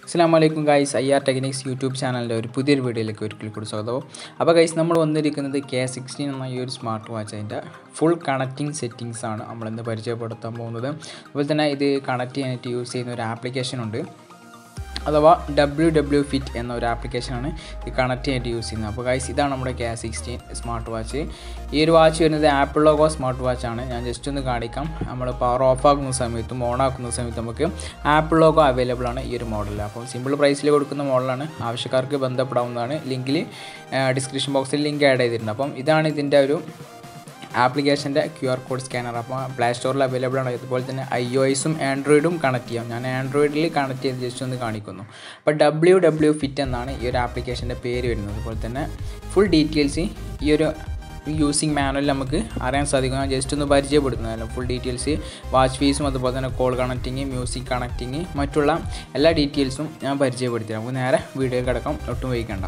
അസ്സാം വലൈക്കും guys I R technics YouTube ചാനലിൻ്റെ ഒരു പുതിയൊരു വീഡിയോയിലേക്ക് ഒരിക്കൽ കൂടി സ്വാഗതം അപ്പോൾ ഗൈസ് നമ്മൾ വന്നിരിക്കുന്നത് കെ സിക്സ്റ്റീൻ എന്ന ഈ ഒരു സ്മാർട്ട് വാച്ച് അതിൻ്റെ ഫുൾ കണക്റ്റിംഗ് സെറ്റിങ്സ് ആണ് നമ്മളിന്ന് പരിചയപ്പെടുത്താൻ പോകുന്നത് അതുപോലെ തന്നെ ഇത് കണക്ട് ചെയ്യാനായിട്ട് യൂസ് ചെയ്യുന്ന ഒരു ആപ്ലിക്കേഷൻ ഉണ്ട് അഥവാ ഡബ്ല്യു ഡബ്ല്യു ഫിറ്റ് എന്ന ഒരു ആപ്ലിക്കേഷനാണ് ഇത് കണക്ട് ചെയ്യാനായിട്ട് യൂസ് ചെയ്യുന്നത് അപ്പോൾ ഗൈസ് ഇതാണ് നമ്മുടെ കെ സിക്സ്റ്റീൻ സ്മാർട്ട് വാച്ച് ഈ ഒരു വാച്ച് വരുന്നത് ആപ്പിൾ ലോഗോ സ്മാർട്ട് വാച്ച് ആണ് ഞാൻ ജസ്റ്റ് ഒന്ന് കാണിക്കാം നമ്മൾ പവർ ഓഫ് ആക്കുന്ന സമയത്തും ഓൺ ആക്കുന്ന സമയത്ത് നമുക്ക് ആപ്പിൾ ലോഗോ അവൈലബിൾ ആണ് ഈ ഒരു മോഡൽ അപ്പോൾ സിമ്പിൾ പ്രൈസിൽ കൊടുക്കുന്ന മോഡലാണ് ആവശ്യക്കാർക്ക് ബന്ധപ്പെടാവുന്നതാണ് ലിങ്കിൽ ഡിസ്ക്രിപ്ഷൻ ബോക്സിൽ ലിങ്ക് ആഡ് ചെയ്തിട്ടുണ്ട് അപ്പം ഇതാണ് ഇതിൻ്റെ ഒരു ആപ്ലിക്കേഷൻ്റെ ക്യു ആർ കോഡ് സ്കാനർ അപ്പോൾ പ്ലേ സ്റ്റോറിൽ അവൈലബിൾ ആണ് അതുപോലെ തന്നെ ഐ ഒ എസും ആൻഡ്രോയിഡും കണക്ട് ചെയ്യാം ഞാൻ ആൻഡ്രോയിഡിൽ കണക്ട് ചെയ്ത് ജസ്റ്റ് ഒന്ന് കാണിക്കുന്നു അപ്പോൾ ഡബ്ല്യു ഡബ്ല്യു ഫിറ്റ് എന്നാണ് ഈ ഒരു ആപ്ലിക്കേഷൻ്റെ പേര് വരുന്നത് അതുപോലെ തന്നെ ഫുൾ ഡീറ്റെയിൽസ് ഈ ഒരു യൂസിങ് മാനുവൽ നമുക്ക് അറിയാൻ സാധിക്കും ഞാൻ ജസ്റ്റ് ഒന്ന് പരിചയപ്പെടുത്തുന്നതല്ല ഫുൾ ഡീറ്റെയിൽസ് വാച്ച് ഫീസും അതുപോലെ തന്നെ കോൾ കണക്റ്റിങ് മ്യൂസിക് കണക്റ്റിങ് മറ്റുള്ള എല്ലാ ഡീറ്റെയിൽസും ഞാൻ പരിചയപ്പെടുത്തി നമുക്ക് നേരെ വീഡിയോയിൽ കിടക്കാം ഒട്ടും വൈകണ്ട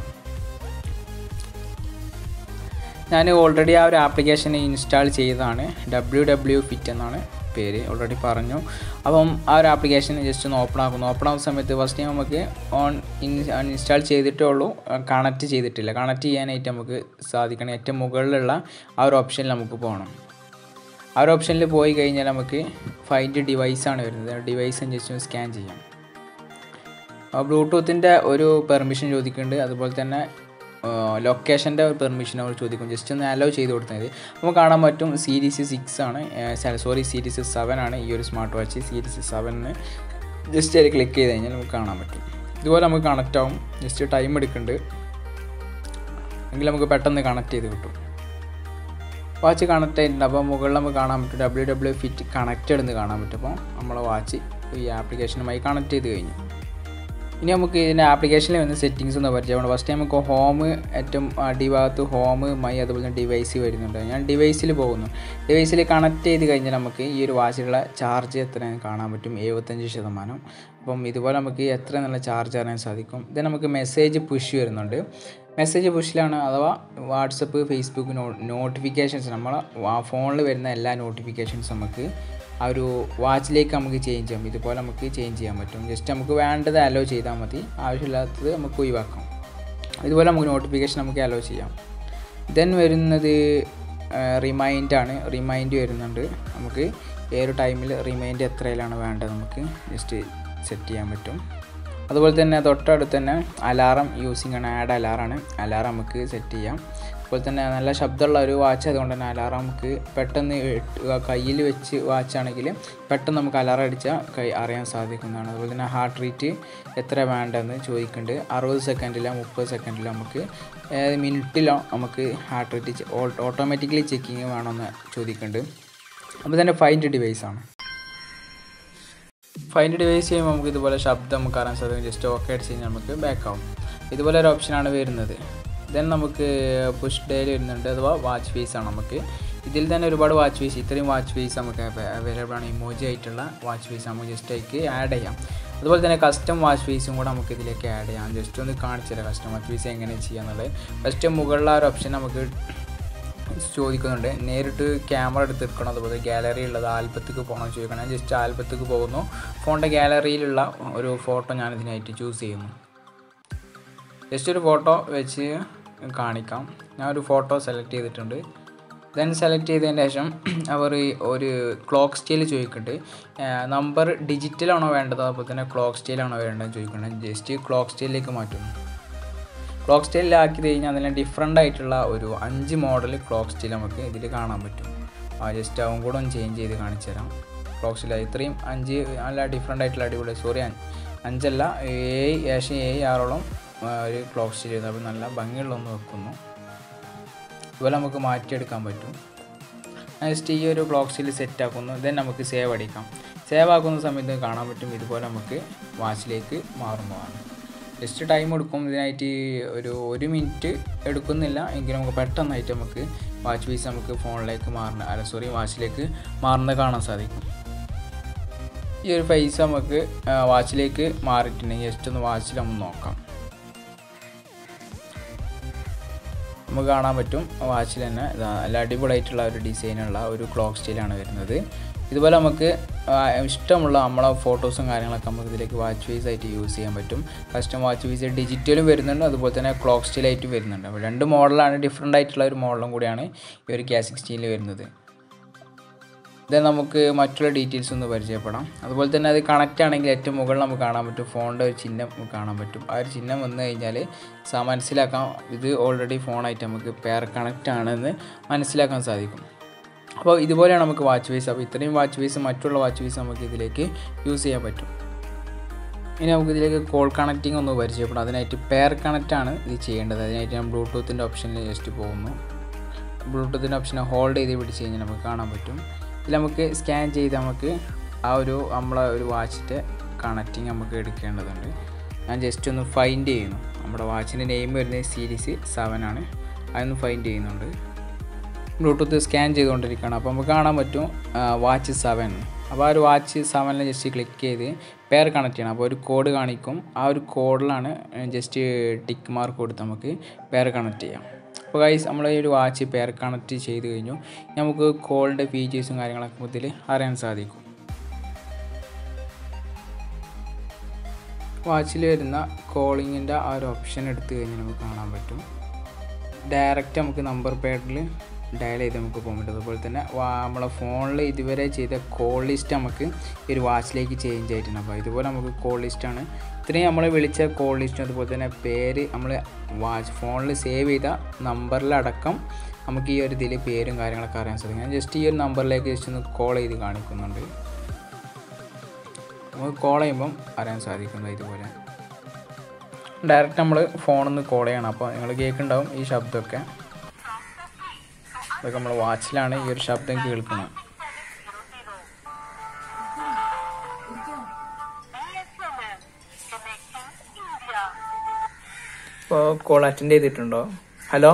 ഞാൻ ഓൾറെഡി ആ ഒരു ആപ്ലിക്കേഷൻ ഇൻസ്റ്റാൾ ചെയ്തതാണ് ഡബ്ല്യു ഡബ്ല്യു ഫിറ്റ് എന്നാണ് പേര് ഓൾറെഡി പറഞ്ഞു അപ്പം ആ ഒരു ആപ്ലിക്കേഷൻ ജസ്റ്റ് ഒന്ന് ഓപ്പൺ ആക്കുന്നു ഓപ്പൺ ആകുന്ന സമയത്ത് ഫസ്റ്റ് ടൈം നമുക്ക് ഓൺ ഇൻസ്റ്റാൾ ചെയ്തിട്ടേ ഉള്ളൂ കണക്ട് ചെയ്തിട്ടില്ല കണക്ട് ചെയ്യാനായിട്ട് നമുക്ക് സാധിക്കണം ഏറ്റവും മുകളിലുള്ള ആ ഒരു ഓപ്ഷനിൽ നമുക്ക് പോകണം ആ ഒരു ഓപ്ഷനിൽ പോയി കഴിഞ്ഞാൽ നമുക്ക് ഫൈൻഡ് ഡിവൈസാണ് വരുന്നത് ഡിവൈസ് ജസ്റ്റ് ഒന്ന് സ്കാൻ ചെയ്യാം ബ്ലൂടൂത്തിൻ്റെ ഒരു പെർമിഷൻ ചോദിക്കുന്നുണ്ട് അതുപോലെ തന്നെ ലൊക്കേഷൻ്റെ ഒരു പെർമിഷൻ അവർ ചോദിക്കും ജസ്റ്റ് ഒന്ന് അലോ ചെയ്ത് കൊടുത്താൽ മതി നമുക്ക് കാണാൻ പറ്റും സീരീസ് സിക്സ് ആണ് സോറി സീരീസ് സെവൻ ആണ് ഈ ഒരു സ്മാർട്ട് വാച്ച് സീരീസ് സെവനിന് ജസ്റ്റ് അതിൽ ക്ലിക്ക് ചെയ്ത് കഴിഞ്ഞാൽ നമുക്ക് കാണാൻ പറ്റും ഇതുപോലെ നമുക്ക് കണക്റ്റ് ആവും ജസ്റ്റ് ടൈം എടുക്കുന്നുണ്ട് എങ്കിൽ നമുക്ക് പെട്ടെന്ന് കണക്ട് ചെയ്ത് കിട്ടും വാച്ച് കണക്ട് ആയിട്ടുണ്ട് അപ്പോൾ മുകളിൽ നമുക്ക് കാണാൻ പറ്റും ഡബ്ല്യു ഡബ്ല്യു ഫിറ്റ് കണക്റ്റഡ് എന്ന് കാണാൻ പറ്റും അപ്പോൾ നമ്മളെ വാച്ച് ഈ ആപ്ലിക്കേഷനുമായി കണക്ട് ചെയ്ത് കഴിഞ്ഞു ഇനി നമുക്ക് ഇതിൻ്റെ ആപ്ലിക്കേഷനിൽ വന്ന സെറ്റിങ്സ് ഒന്ന് പരിചയമാണ് ഫസ്റ്റ് നമുക്ക് ഹോം ഏറ്റവും അടിഭാഗത്ത് ഹോം മൈ അതുപോലെ തന്നെ ഡിവൈസ് വരുന്നുണ്ട് ഞാൻ ഡിവൈസിൽ പോകുന്നു ഡിവൈസിൽ കണക്ട് ചെയ്ത് കഴിഞ്ഞാൽ നമുക്ക് ഈ ഒരു വാച്ചിലുള്ള ചാർജ് എത്രയാണ് കാണാൻ പറ്റും എഴുപത്തഞ്ച് ശതമാനം അപ്പം ഇതുപോലെ നമുക്ക് എത്ര നല്ല ചാർജ് അറിയാൻ സാധിക്കും ഇത് നമുക്ക് മെസ്സേജ് പുഷ് വരുന്നുണ്ട് മെസ്സേജ് പുഷിലാണ് അഥവാ വാട്സപ്പ് ഫേസ്ബുക്ക് നോ നോട്ടിഫിക്കേഷൻസ് നമ്മളെ ഫോണിൽ വരുന്ന എല്ലാ നോട്ടിഫിക്കേഷൻസ് നമുക്ക് ആ ഒരു വാച്ചിലേക്ക് നമുക്ക് ചേഞ്ച് ചെയ്യാം ഇതുപോലെ നമുക്ക് ചേഞ്ച് ചെയ്യാൻ പറ്റും ജസ്റ്റ് നമുക്ക് വേണ്ടത് അലോ ചെയ്താൽ മതി ആവശ്യമില്ലാത്തത് നമുക്ക് ഒഴിവാക്കാം ഇതുപോലെ നമുക്ക് നോട്ടിഫിക്കേഷൻ നമുക്ക് അലോ ചെയ്യാം ദെൻ വരുന്നത് റിമൈൻഡാണ് റിമൈൻഡ് വരുന്നുണ്ട് നമുക്ക് ഏതൊരു ടൈമിൽ റിമൈൻഡ് എത്രയിലാണ് വേണ്ടത് നമുക്ക് ജസ്റ്റ് സെറ്റ് ചെയ്യാൻ പറ്റും അതുപോലെ തന്നെ തൊട്ടടുത്ത് തന്നെ അലാറം യൂസിങ് ആണ് ആഡ് അലാറാണ് അലാറം നമുക്ക് സെറ്റ് ചെയ്യാം അതുപോലെ തന്നെ നല്ല ശബ്ദമുള്ള ഒരു വാച്ച് അതുകൊണ്ട് തന്നെ അലാറം നമുക്ക് പെട്ടെന്ന് കയ്യിൽ വെച്ച് വാച്ചാണെങ്കിൽ പെട്ടെന്ന് നമുക്ക് അലാറം അടിച്ചാൽ കൈ അറിയാൻ സാധിക്കുന്നതാണ് അതുപോലെ തന്നെ ഹാർട്ട് റേറ്റ് എത്ര വേണ്ടതെന്ന് ചോദിക്കുന്നുണ്ട് അറുപത് സെക്കൻഡിലോ മുപ്പത് സെക്കൻഡിലോ നമുക്ക് മിനിറ്റിലോ നമുക്ക് ഹാർട്ട് റേറ്റ് ഓട്ടോമാറ്റിക്കലി ചെക്കിങ് വേണമെന്ന് ചോദിക്കുന്നുണ്ട് അപ്പോൾ തന്നെ ഫൈൻഡ് ഡിവൈസാണ് ഫൈൻഡ് ഡിവൈസ് ചെയ്യുമ്പോൾ നമുക്ക് ഇതുപോലെ ശബ്ദം നമുക്ക് അറിയാൻ സാധിക്കും ജസ്റ്റ് ഓക്കെ അടിച്ച് കഴിഞ്ഞാൽ നമുക്ക് ബാക്ക് ആവും ഇതുപോലെ ഒരു ഓപ്ഷനാണ് വരുന്നത് ദെൻ നമുക്ക് പുഷ് ഡേയിൽ വരുന്നുണ്ട് അഥവാ വാച്ച് ഫീസ് ആണ് നമുക്ക് ഇതിൽ തന്നെ ഒരുപാട് വാച്ച് ഫീസ് ഇത്രയും വാച്ച് ഫീസ് നമുക്ക് അവൈലബിൾ ആണ് ഇമോജി ആയിട്ടുള്ള വാച്ച് ഫീസ് നമുക്ക് ജസ്റ്റ് അതിലേക്ക് ആഡ് ചെയ്യാം അതുപോലെ തന്നെ കസ്റ്റം വാച്ച് ഫീസും കൂടെ നമുക്ക് ഇതിലേക്ക് ആഡ് ചെയ്യാം ജസ്റ്റ് ഒന്ന് കാണിച്ചു തരാം കസ്റ്റം വാച്ച് ഫീസ് എങ്ങനെ ചെയ്യാന്നുള്ളത് ഫസ്റ്റ് മുകളിലുള്ള ഒരു ഓപ്ഷൻ നമുക്ക് ചോദിക്കുന്നുണ്ട് നേരിട്ട് ക്യാമറ എടുത്തെടുക്കണം അതുപോലെ ഗാലറി ഉള്ളത് ആൽബത്തേക്ക് പോകണം ചോദിക്കണം ഞാൻ ജസ്റ്റ് ആൽബത്തേക്ക് പോകുന്നു ഫോണിൻ്റെ ഗാലറിയിലുള്ള ഒരു ഫോട്ടോ ഞാൻ ഇതിനായിട്ട് ചൂസ് ചെയ്യുന്നു ജസ്റ്റ് ഒരു ഫോട്ടോ വെച്ച് കാണിക്കാം ഞാൻ ഒരു ഫോട്ടോ സെലക്ട് ചെയ്തിട്ടുണ്ട് ദെൻ സെലക്ട് ചെയ്തതിന് ശേഷം അവർ ഒരു ക്ലോക്ക് സ്റ്റൈൽ ചോദിക്കുന്നുണ്ട് നമ്പർ ഡിജിറ്റലാണോ വേണ്ടത് അതുപോലെ തന്നെ ക്ലോക്ക് സ്റ്റൈലാണോ വേണ്ടത് ചോദിക്കുന്നുണ്ട് ജസ്റ്റ് ക്ലോക്ക് സ്റ്റൈലിലേക്ക് മാറ്റുന്നു ക്ലോക്ക് സ്റ്റൈലിലാക്കി കഴിഞ്ഞാൽ അതിന് ഡിഫറെൻ്റ് ആയിട്ടുള്ള ഒരു അഞ്ച് മോഡൽ ക്ലോക്ക് സ്റ്റൈൽ നമുക്ക് ഇതിൽ കാണാൻ പറ്റും ആ ജസ്റ്റ് അവൻ കൂടെ ഒന്ന് ചേഞ്ച് ചെയ്ത് കാണിച്ചു തരാം ക്ലോക്ക് സ്റ്റൈൽ ഇത്രയും അഞ്ച് നല്ല ഡിഫറെൻ്റ് ആയിട്ടുള്ള അടിപൊളി സോറി അഞ്ചല്ല ഏഴ് ഏകദേശം ഏഴ് ആറോളം ഒരു ക്ലോക്ക് സ്റ്റൈൽ ചെയ്തു അപ്പോൾ നല്ല ഭംഗിയുള്ളൊന്ന് വെക്കുന്നു ഇതുപോലെ നമുക്ക് മാറ്റിയെടുക്കാൻ പറ്റും ജസ്റ്റ് ഈ ഒരു ക്ലോക്ക് സ്റ്റൈൽ സെറ്റ് ആക്കുന്നു ദെൻ നമുക്ക് സേവ് അടിക്കാം സേവ് ആക്കുന്ന സമയത്ത് കാണാൻ പറ്റും ഇതുപോലെ നമുക്ക് വാച്ചിലേക്ക് മാറുന്നതാണ് ജസ്റ്റ് ടൈം എടുക്കും ഇതിനായിട്ട് ഒരു ഒരു മിനിറ്റ് എടുക്കുന്നില്ല എങ്കിലും നമുക്ക് പെട്ടെന്നായിട്ട് നമുക്ക് വാച്ച് പീസ് നമുക്ക് ഫോണിലേക്ക് മാറുന്ന അല്ല സോറി വാച്ചിലേക്ക് മാറുന്നത് കാണാൻ സാധിക്കും ഈ ഒരു പൈസ നമുക്ക് വാച്ചിലേക്ക് മാറിയിട്ടുണ്ടെങ്കിൽ ജസ്റ്റ് ഒന്ന് വാച്ചിൽ നമ്മൾ നോക്കാം നമുക്ക് കാണാൻ പറ്റും വാച്ചിൽ തന്നെ നല്ല അടിപൊളിയായിട്ടുള്ള ഒരു ഡിസൈനുള്ള ഒരു ക്ലോക്ക് സ്റ്റൈലാണ് വരുന്നത് ഇതുപോലെ നമുക്ക് ആ, ഇഷ്ടമുള്ള നമ്മളെ ഫോട്ടോസും കാര്യങ്ങളൊക്കെ നമുക്ക് ഇതിലേക്ക് വാച്ച് വൈസ് ആയിട്ട് യൂസ് ചെയ്യാൻ പറ്റും കസ്റ്റം വാച്ച് വൈസ് ഡിജിറ്റലും വരുന്നുണ്ട് അതുപോലെ തന്നെ ക്ലോക്ക് സ്റ്റൈലായിട്ട് വരുന്നുണ്ട് അപ്പോൾ രണ്ട് മോഡലാണ് ഡിഫറെൻ്റ് ആയിട്ടുള്ള ഒരു മോഡലും കൂടിയാണ് ഈ ഒരു കെ സിക്സ്റ്റീനിൽ വരുന്നത് ഇത് നമുക്ക് മറ്റുള്ള ഡീറ്റെയിൽസ് ഒന്ന് പരിചയപ്പെടാം അതുപോലെ തന്നെ അത് കണക്റ്റ് ആണെങ്കിൽ ഏറ്റവും മുകളിൽ നമുക്ക് കാണാൻ പറ്റും ഫോണിൻ്റെ ഒരു ചിഹ്നം നമുക്ക് കാണാൻ പറ്റും ആ ഒരു ചിഹ്നം വന്നു കഴിഞ്ഞാൽ സാ മനസ്സിലാക്കാം ഇത് ഓൾറെഡി ഫോണായിട്ട് നമുക്ക് പെയർ കണക്റ്റ് ആണെന്ന് മനസ്സിലാക്കാൻ സാധിക്കും അപ്പോൾ ഇതുപോലെയാണ് നമുക്ക് വാച്ച് വൈസ് അപ്പോൾ ഇത്രയും വാച്ച് വൈസ് മറ്റുള്ള വാച്ച് വൈസ് നമുക്ക് ഇതിലേക്ക് യൂസ് ചെയ്യാൻ പറ്റും ഇനി നമുക്ക് ഇതിലേക്ക് കോൾ കണക്റ്റിംഗ് ഒന്ന് പരിചയപ്പെടാം അതിനായിട്ട് പെയർ കണക്റ്റ് ആണ് ഇത് ചെയ്യേണ്ടത് അതിനായിട്ട് ഞാൻ ബ്ലൂടൂത്തിൻ്റെ ഓപ്ഷനിൽ ജസ്റ്റ് പോകുന്നു ബ്ലൂടൂത്തിൻ്റെ ഓപ്ഷൻ ഹോൾഡ് ചെയ്ത് പിടിച്ച് കഴിഞ്ഞാൽ നമുക്ക് കാണാൻ പറ്റും ഇതിൽ നമുക്ക് സ്കാൻ ചെയ്ത് നമുക്ക് ആ ഒരു നമ്മളെ ഒരു വാച്ചിൻ്റെ കണക്റ്റിംഗ് നമുക്ക് എടുക്കേണ്ടതുണ്ട് ഞാൻ ജസ്റ്റ് ഒന്ന് ഫൈൻഡ് ചെയ്യുന്നു നമ്മുടെ വാച്ചിൻ്റെ നെയിം വരുന്നത് സീരീസ് സെവൻ ആണ് അതൊന്ന് ഫൈൻഡ് ചെയ്യുന്നുണ്ട് ബ്ലൂടൂത്ത് സ്കാൻ ചെയ്തുകൊണ്ടിരിക്കുകയാണ് അപ്പോൾ നമുക്ക് കാണാൻ പറ്റും വാച്ച് സെവൻ അപ്പോൾ ആ ഒരു വാച്ച് സെവനിൽ ജസ്റ്റ് ക്ലിക്ക് ചെയ്ത് പെയർ കണക്ട് ചെയ്യണം അപ്പോൾ ഒരു കോഡ് കാണിക്കും ആ ഒരു കോഡിലാണ് ജസ്റ്റ് ടിക്ക് മാർക്ക് കൊടുത്ത് നമുക്ക് പെയർ കണക്ട് ചെയ്യാം അപ്പോൾ ഗൈസ് നമ്മൾ ഈ ഒരു വാച്ച് പെയർ കണക്ട് ചെയ്ത് കഴിഞ്ഞു ഇനി നമുക്ക് കോളിൻ്റെ ഫീച്ചേഴ്സും കാര്യങ്ങളൊക്കെ ഇതിൽ അറിയാൻ സാധിക്കും വാച്ചിൽ വരുന്ന കോളിങ്ങിൻ്റെ ആ ഒരു ഓപ്ഷൻ എടുത്തു കഴിഞ്ഞാൽ നമുക്ക് കാണാൻ പറ്റും ഡയറക്റ്റ് നമുക്ക് നമ്പർ പാഡിൽ ഡയൽ ചെയ്ത് നമുക്ക് പോകാൻ പറ്റും അതുപോലെ തന്നെ വാ- നമ്മളെ ഫോണിൽ ഇതുവരെ ചെയ്ത കോൾ ലിസ്റ്റ് നമുക്ക് ഈ ഒരു വാച്ചിലേക്ക് ചേഞ്ച് ആയിട്ടുണ്ട് അപ്പോൾ ഇതുപോലെ നമുക്ക് കോൾ ലിസ്റ്റാണ് ഇത്രയും നമ്മൾ വിളിച്ച കോൾ ലിസ്റ്റും അതുപോലെ തന്നെ പേര് നമ്മൾ വാച്ച് ഫോണിൽ സേവ് ചെയ്ത നമ്പറിലടക്കം നമുക്ക് ഈ ഒരു ഇതിൽ പേരും കാര്യങ്ങളൊക്കെ അറിയാൻ സാധിക്കും ഞാൻ ജസ്റ്റ് ഈ ഒരു നമ്പറിലേക്ക് ജസ്റ്റ് ഒന്ന് കോൾ ചെയ്ത് കാണിക്കുന്നുണ്ട് നമുക്ക് കോൾ ചെയ്യുമ്പം അറിയാൻ സാധിക്കുന്നത് ഇതുപോലെ ഡയറക്റ്റ് നമ്മൾ ഫോണിൽ നിന്ന് കോൾ ചെയ്യണം അപ്പോൾ നിങ്ങൾ കേൾക്കുന്നുണ്ടാവും ഈ ശബ്ദമൊക്കെ ഇതൊക്കെ നമ്മൾ വാച്ചിലാണ് ഈ ഒരു ശബ്ദം കേൾക്കുന്നത് ഇപ്പോൾ കോൾ അറ്റൻഡ് ചെയ്തിട്ടുണ്ടോ ഹലോ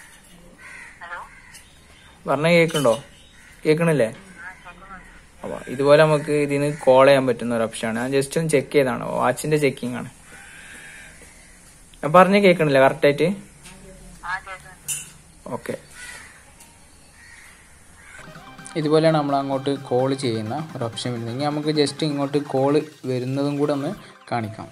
പറഞ്ഞ കേൾക്കുന്നുണ്ടോ കേൾക്കണില്ലേ അപ്പോൾ ഇതുപോലെ നമുക്ക് ഇതിന് കോൾ ചെയ്യാൻ പറ്റുന്ന ഒരു ഓപ്ഷനാണ് ഞാൻ ജസ്റ്റ് ഒന്ന് ചെക്ക് ചെയ്താണ് വാച്ചിന്റെ ചെക്കിംഗ് ആണ് ഞാൻ പറഞ്ഞ കേൾക്കണില്ല കറക്റ്റായിട്ട് ഓക്കെ ഇതുപോലെയാണ് നമ്മൾ അങ്ങോട്ട് കോൾ ചെയ്യുന്ന ഒരു ഓപ്ഷൻ വരുന്നത് ഇനി നമുക്ക് ജസ്റ്റ് ഇങ്ങോട്ട് കോൾ വരുന്നതും കൂടെ ഒന്ന് കാണിക്കാം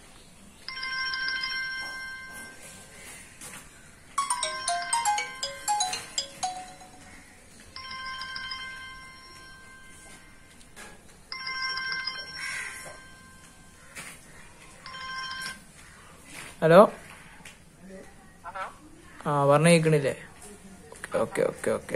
ഹലോ ആ പറഞ്ഞ കേൾക്കണില്ലേ ഓക്കെ ഓക്കെ ഓക്കെ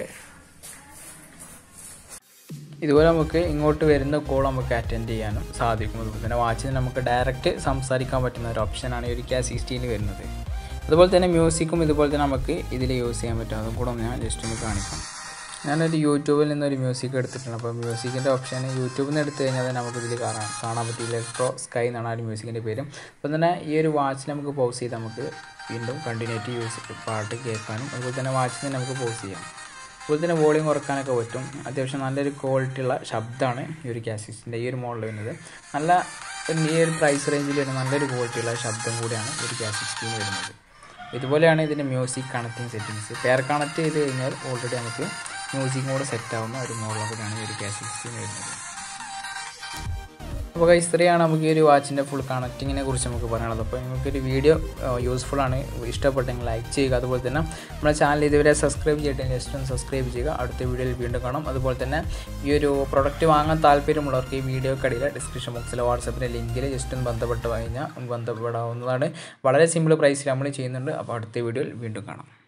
ഇതുപോലെ നമുക്ക് ഇങ്ങോട്ട് വരുന്ന കോൾ നമുക്ക് അറ്റൻഡ് ചെയ്യാനും സാധിക്കും അതുപോലെ തന്നെ വാച്ചിന് നമുക്ക് ഡയറക്റ്റ് സംസാരിക്കാൻ പറ്റുന്ന ഒരു ഓപ്ഷനാണ് ഈ ഒരു ക്യാ സിക്സ്റ്റീനിൽ വരുന്നത് അതുപോലെ തന്നെ മ്യൂസിക്കും ഇതുപോലെ തന്നെ നമുക്ക് ഇതിൽ യൂസ് ചെയ്യാൻ പറ്റും അതും കൂടെ ഒന്ന് ഞാൻ ജസ്റ്റ് ഒന്ന് കാണിക്കാം ഞാനൊരു യൂട്യൂബിൽ നിന്നൊരു മ്യൂസിക് എടുത്തിട്ടുണ്ട് അപ്പോൾ മ്യൂസിക്കിൻ്റെ ഓപ്ഷൻ യൂട്യൂബിൽ നിന്ന് എടുത്തു കഴിഞ്ഞാൽ തന്നെ നമുക്ക് ഇതിൽ കാണാൻ കാണാൻ പറ്റും ഇലക്ട്രോ സ്കൈ എന്നാണ് ആ ഒരു മ്യൂസിക്കിൻ്റെ പേര് അപ്പോൾ തന്നെ ഈ ഒരു വാച്ചിൽ നമുക്ക് പോസ് ചെയ്ത് നമുക്ക് വീണ്ടും കണ്ടിന്യൂറ്റി യൂസ് പാട്ട് കേൾക്കാനും അതുപോലെ തന്നെ വാച്ചിൽ തന്നെ നമുക്ക് പോസ് ചെയ്യാം അതുപോലെ തന്നെ വോളിയം കുറക്കാനൊക്കെ പറ്റും അത്യാവശ്യം നല്ലൊരു ക്വാളിറ്റി ഉള്ള ശബ്ദമാണ് ഈ ഒരു കാസിസിൻ്റെ ഈ ഒരു മോഡൽ വരുന്നത് നല്ല ഒരു- ഈ ഒരു പ്രൈസ് റേഞ്ചിൽ വരുന്ന നല്ലൊരു ക്വാളിറ്റി ഉള്ള ശബ്ദം കൂടിയാണ് ഈ ഒരു കാസിക്സ്റ്റീന് വരുന്നത് ഇതുപോലെയാണ് ഇതിൻ്റെ music connecting settings pair connect ചെയ്ത് കഴിഞ്ഞാൽ ഓൾറെഡി നമുക്ക് മ്യൂസിക്കും കൂടെ സെറ്റ് ആവുന്ന ഒരു മോഡലും കൂടിയാണ് ഈ ഒരു കാസിക്സ്റ്റീന് വരുന്നത് അപ്പോൾ guys, ഇത്രയാണ് നമുക്ക് ഈ ഒരു വാച്ചിൻ്റെ ഫുൾ കണക്റ്റിങ്ങിനെ കുറിച്ച് നമുക്ക് പറയാനുള്ളത് അപ്പോൾ നിങ്ങൾക്കൊരു വീഡിയോ യൂസ്ഫുൾ ആണ് ഇഷ്ടപ്പെട്ടെങ്കിൽ ലൈക്ക് ചെയ്യുക അതുപോലെ തന്നെ നമ്മുടെ ചാനൽ ഇതുവരെ സബ്സ്ക്രൈബ് ചെയ്തിട്ട് ജസ്റ്റ് ഒന്ന് സബ്സ്ക്രൈബ് ചെയ്യുക അടുത്ത വീഡിയോയിൽ വീണ്ടും കാണാം അതുപോലെ തന്നെ ഈ ഒരു പ്രൊഡക്റ്റ് വാങ്ങാൻ താല്പര്യമുള്ളവർക്ക് ഈ വീഡിയോക്കടിയിൽ ഡിസ്ക്രിപ്ഷൻ ബോക്സിലെ വാട്സപ്പിൻ്റെ ലിങ്കിൽ ജസ്റ്റ് ഒന്ന് ബന്ധപ്പെട്ട് കഴിഞ്ഞാൽ ബന്ധപ്പെടാവുന്നതാണ് വളരെ സിമ്പിൾ പ്രൈസിൽ നമ്മൾ ചെയ്യുന്നുണ്ട് അപ്പോൾ അടുത്ത വീഡിയോയിൽ വീണ്ടും കാണാം